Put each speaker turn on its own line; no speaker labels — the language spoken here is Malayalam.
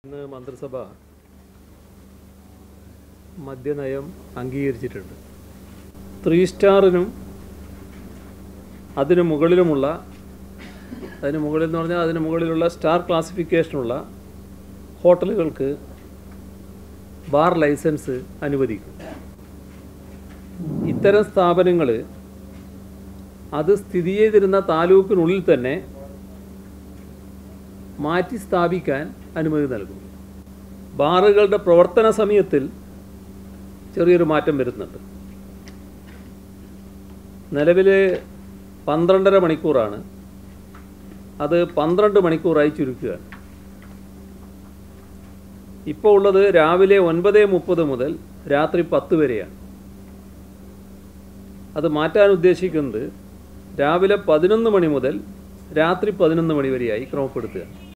ഇന്ന് മന്ത്രിസഭ മദ്യനയം അംഗീകരിച്ചിട്ടുണ്ട് ത്രീ സ്റ്റാറിനും അതിന് മുകളിലുമുള്ള അതിന് മുകളിൽ എന്ന് പറഞ്ഞാൽ അതിന് മുകളിലുള്ള സ്റ്റാർ ക്ലാസിഫിക്കേഷനുള്ള ഹോട്ടലുകൾക്ക് ബാർ ലൈസൻസ് അനുവദിക്കും ഇത്തരം സ്ഥാപനങ്ങൾ അത് സ്ഥിതി ചെയ്തിരുന്ന താലൂക്കിനുള്ളിൽ തന്നെ മാറ്റി സ്ഥാപിക്കാൻ അനുമതി നൽകും ബാറുകളുടെ പ്രവർത്തന സമയത്തിൽ ചെറിയൊരു മാറ്റം വരുന്നുണ്ട് നിലവിൽ പന്ത്രണ്ടര മണിക്കൂറാണ് അത് പന്ത്രണ്ട് മണിക്കൂറായി ചുരുക്കുകയാണ് ഇപ്പോൾ ഉള്ളത് രാവിലെ ഒൻപത് മുപ്പത് മുതൽ രാത്രി പത്ത് വരെയാണ് അത് മാറ്റാൻ ഉദ്ദേശിക്കുന്നത് രാവിലെ പതിനൊന്ന് മണി മുതൽ രാത്രി പതിനൊന്ന് മണി വരെയായി ക്രമപ്പെടുത്തുക